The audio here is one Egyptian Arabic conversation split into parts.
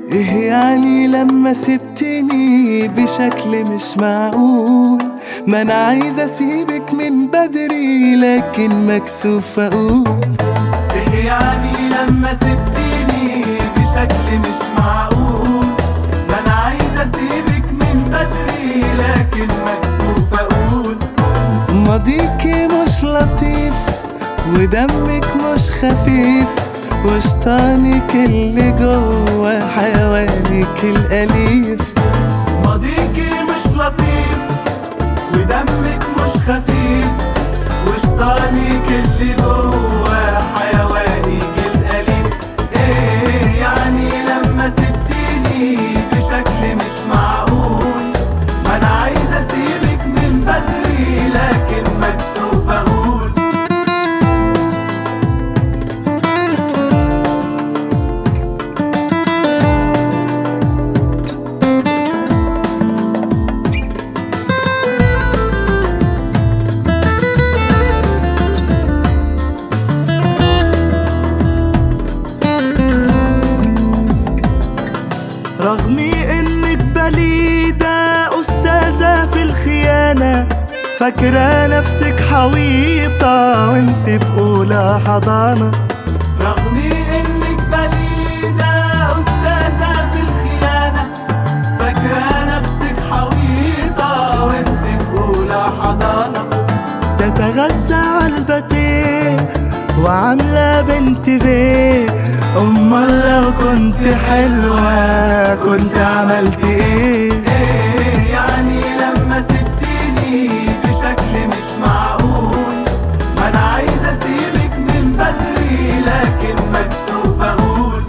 ايه يعني لما سبتني بشكل مش معقول ما انا عايز اسيبك من بدري لكن مكسوف اقول ايه يعني لما سبتيني بشكل مش معقول ما انا عايز اسيبك من بدري لكن مكسوف اقول ماضيكي مش لطيف ودمك مش خفيف وشطانك اللي جوا حيوانك الأليف ماضيكي مش لطيف ودمك مش خفيف وشطانك اللي جوا حيوانك الأليف ايه يعني لما سبتيني بشكل مش معقول ما انا عايز اسيبك من بدري لكن مكسوف اقول رغم انك بليدة استاذة في الخيانة فاكرة نفسك حويطة وانت في اولى حضانة رغم انك بليدة استاذة في الخيانة فاكرة نفسك حويطة وانت في اولى حضانة تتغذى على الباتيه وعاملة بنت بيه امال لو كنت حلوة كنت عملت ايه ايه يعني لما سبتيني بشكل مش معقول ما انا عايز اسيبك من بدري لكن مكسوف اقول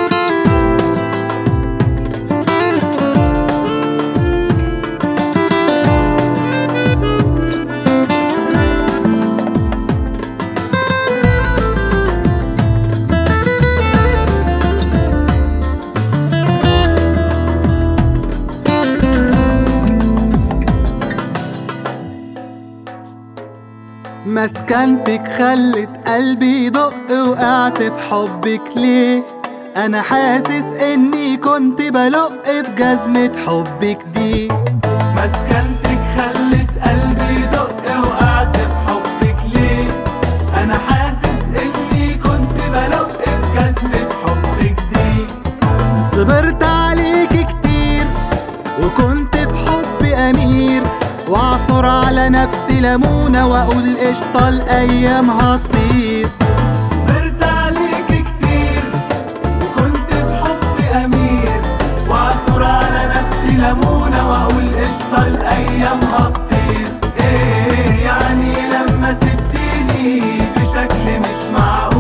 مسكنتك خلت قلبي يدق وقعت في حبك ليه انا حاسس اني كنت بلق في جزمة حبك دي مسكنتك خلت قلبي يدق وقعت في حبك ليه انا حاسس اني كنت بلق في جزمة حبك دي صبرت عليك كتير وكنت بحب امير واعصر على نفسي ليمونة واقول قشطة الايام هتطير صبرت عليك كتير وكنت بحب امير واعصر على نفسي ليمونة واقول قشطة الايام هتطير ايه يعني لما سبتيني بشكل مش معقول